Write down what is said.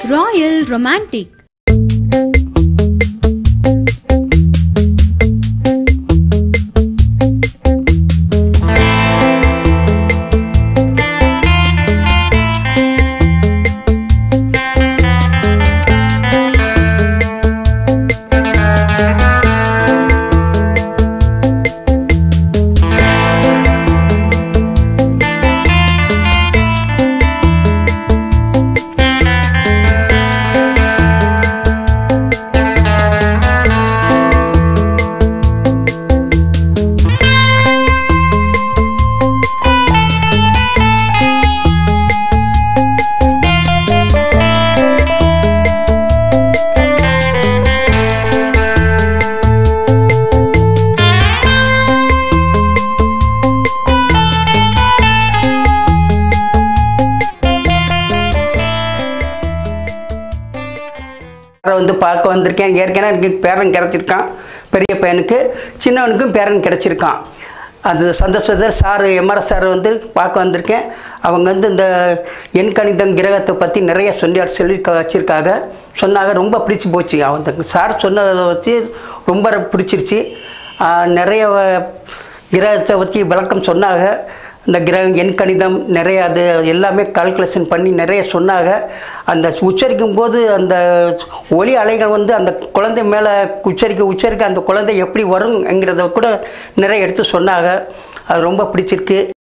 Royal Romantic. பேரை வந்து பார்க்க வந்திருக்கேன் ஏற்கனவே எனக்கு பேரன் கிடச்சிருக்கான் பெரிய பையனுக்கு சின்னவனுக்கும் பேரன் கிடச்சிருக்கான் அந்த சந்தோஷத்தில் சார் எம்ஆர்எஸ் சார் வந்து பார்க்க வந்திருக்கேன் அவங்க வந்து இந்த எண் கணிதம் கிரகத்தை பற்றி நிறைய சொல்லி சொல்லி க- வச்சிருக்காங்க சொன்னாங்க ரொம்ப பிடிச்சி போச்சு அவங்க சார் சொன்னதை வச்சு ரொம்ப பிடிச்சிருச்சு ஆஹ் நிறைய வ- கிரகத்தை பற்றி விளக்கம் சொன்னாங்க இந்த கிரகம் எண் கணிதம் நிறைய அது எல்லாமே கால்குலேஷன் பண்ணி நிறைய சொன்னாங்க அந்த உச்சரிக்கும் போது அந்த ஒலி அலைகள் வந்து அந்த குழந்தை மேலே உச்சரிக்க உச்சரிக்க அந்த குழந்தை எப்படி வருங்கிறத கூட நிறைய எடுத்து சொன்னாங்க அது ரொம்ப பிடிச்சிருக்கு